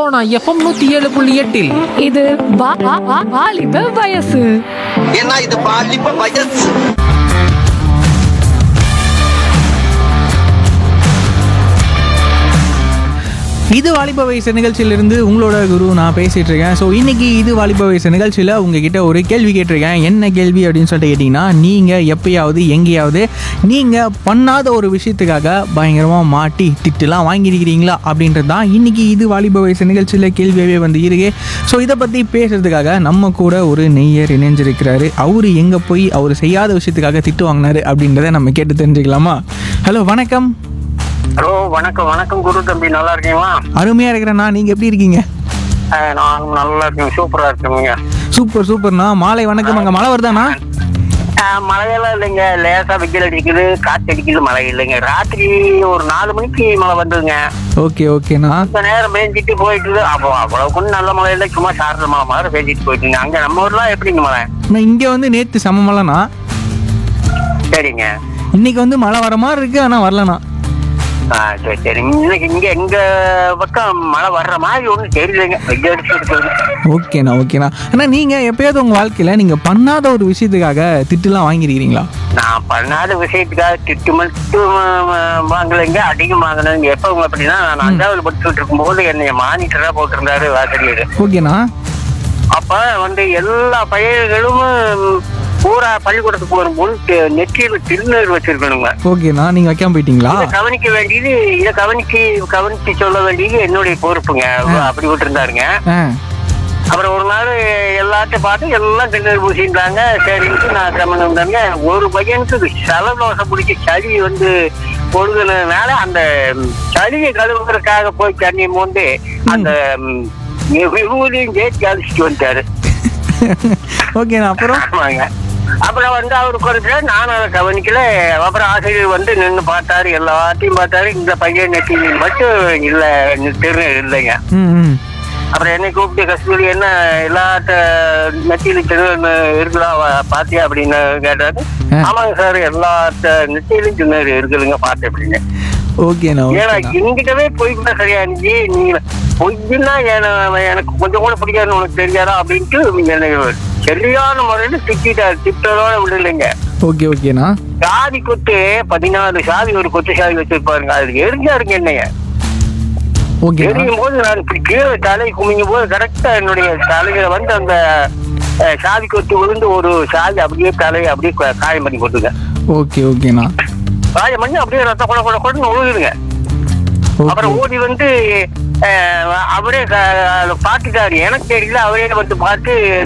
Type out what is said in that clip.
Sona FM நூத்தி ஏழு புள்ளி எட்டில் இது வா- வா- வா- வாலிப வயசு ஏன்னா இது பாலிப்ப வயசு இது வாலிப வயசு நிகழ்ச்சியிலிருந்து உங்களோட குரு நான் பேசிட்டு இருக்கேன் ஸோ இன்னைக்கு இது வாலிப வயசு நிகழ்ச்சியில் உங்ககிட்ட ஒரு கேள்வி கேட்டிருக்கேன் என்ன கேள்வி அப்படின்னு சொல்லிட்டு கேட்டிங்கன்னா நீங்கள் எப்பயாவது எங்கேயாவது நீங்கள் பண்ணாத ஒரு விஷயத்துக்காக பயங்கரமாக மாட்டி திட்டுலாம் வாங்கியிருக்கிறீங்களா அப்படின்றது தான் இன்னைக்கு இது வாலிப வயசு நிகழ்ச்சியில் கேள்வியாகவே வந்து இருக்கு ஸோ இதை பற்றி பேசுறதுக்காக நம்ம கூட ஒரு நெய்யர் இணைஞ்சிருக்கிறாரு அவர் எங்கே போய் அவர் செய்யாத விஷயத்துக்காக திட்டு வாங்கினாரு அப்படின்றத நம்ம கேட்டு தெரிஞ்சுக்கலாமா ஹலோ வணக்கம் ஹலோ வணக்கம் வணக்கம் குரு தம்பி நல்லா இருக்கீங்களா அருமையாக இருக்கிறேண்ணா நீங்கள் எப்படி இருக்கீங்க அஹ், நான் நல்லா இருக்கேன் சூப்பரா இருக்கேங்க சூப்பர் சூப்பர்ண்ணா மாலை வணக்கம் அங்கே மழை வருதாண்ணா அஹ், மழையெல்லாம் இல்லைங்க லேசா வெயில் அடிக்குது காத்து அடிக்குது மழை இல்லைங்க ராத்திரி ஒரு நாலு மணிக்கு மழை வந்ததுங்க ஓகே ஓகேண்ணா இந்த நேரம் பேஞ்சிட்டு போயிட்டு அப்போ அவ்வளவுக்கு நல்ல மழை இல்லை சும்மா சாரத மழை மாதிரி பேஞ்சிட்டு போயிட்டுங்க அங்க நம்ம ஊர்லாம் எப்படிங்க மழை நான் இங்கே வந்து நேற்று செம மழைண்ணா சரிங்க இன்னைக்கு வந்து மழை வர மாதிரி இருக்கு ஆனால் வரலண்ணா ஆ சரி சரி இன்னைக்கு இங்க எங்க பக்கம் மழை வர்ற மாதிரி ஒன்றும் தெரியலைங்க வெயில் அடிச்சுட்டு இருக்குதுங்க ஓகேண்ணா ஓகேண்ணா அண்ணா நீங்கள் எப்பயாவது உங்கள் வாழ்க்கையில் நீங்கள் பண்ணாத ஒரு விஷயத்துக்காக திட்டுலாம் வாங்கியிருக்கிறீங்களா நான் பண்ணாத விஷயத்துக்காக திட்டு மட்டும் அஹ், வாங்கலைங்க அதிகம் வாங்கினேங்க எப்போ அப்படின்னா நான் அஞ்சாவது படிச்சுட்டு இருக்கும்போது என்னை மானிட்டரா போட்டிருந்தாரு ஆசிரியர் ஓகேண்ணா அப்ப வந்து எல்லா பயிர்களும் பூரா பள்ளிக்கூடத்துக்கு வரும்போது தெ- நெற்றியில திருநீர் வச்சிருக்கணுங்க ஓகேண்ணா நீங்கள் வைக்காம போயிட்டீங்களா இதை கவனிக்க வேண்டியது இதை கவனிச்சு கவனிச்சு சொல்ல வேண்டியது என்னுடைய பொறுப்புங்க அப்படி விட்டுருந்தாருங்க ஆ அப்புறம் ஒரு நாள் எல்லாத்தையும் பார்த்து எல்லாம் திருநீர் பூசிட்டாங்க சரின்ட்டு நான் கம்மன் வந்தாங்க ஒரு பையனுக்கு சலதோஷம் பிடிச்சி சளி வந்து பொழுதுனால அந்த ம், சளியை கழுவுறதுக்காக போய் தண்ணி மோந்து அந்த ம், விபூதியும் சேர்த்து அழிச்சிட்டு வந்துட்டாரு ஓகேண்ணா அப்புறம் ஆமாங்க அப்புறம் வந்து அவரு குறைச்ச நானும் அதை கவனிக்கல அப்புறம் ஆசிரியர் வந்து நின்று பார்த்தாரு எல்லாத்தையும் பார்த்தாரு இந்த பையன் நெத்தி மட்டும் இல்ல திருநீர் இல்லைங்க ம் ம் அப்புறம் என்னை கூப்பிட்டு கஸ்தூரி என்ன எல்லாத்த நெத்தியில திருநெல் இருக்குதா வ- பாத்தியா அப்படின்னு கேட்டாரு ஆ. ஆமாங்க சார் எல்லாத்த நெத்தியிலும் திருநெல் இருக்குதுங்க பார்த்தேன் அப்படின்னு ஓகேண்ணா ஏன்னா ஓகேண்ணா என்கிட்டவே பொய் கூட சரியா இருந்துச்சு நீ பொய்னா என- எனக்கு கொஞ்சம் கூட பிடிக்காதுன்னு உனக்கு தெரியாதா அப்படின்ட்டு என்னை சரியான முறையில திட்டாரு திட்டதோட விடலைங்க ஓகே ஓகேண்ணா சாதி கொத்து பதினாலு சாதி ஒரு கொத்து சாதி வச்சிருப்பாருங்க அதுக்கு எரிஞ்சாருங்க என்னைய ஓகேண்ணா எரியும் போது நான் இப்படி கீழே தலை குமிங்கும் போது கரெக்டா என்னுடைய தலையில வந்து அந்த அஹ், சாதி கொத்து விழுந்து ஒரு சாதி அப்படியே தலையை அப்படியே கா- காயம் பண்ணி போட்டுங்க ஓகே ஓகேண்ணா காயம் பண்ணி அப்படியே ரத்த கொட கொட கொடன்னு விழுதுங்க அப்புறம் ஓகே ஓடி வந்து அஹ், அவரே க- பார்த்துட்டாரு எனக்கு தெரியல அவரே வந்து பார்த்து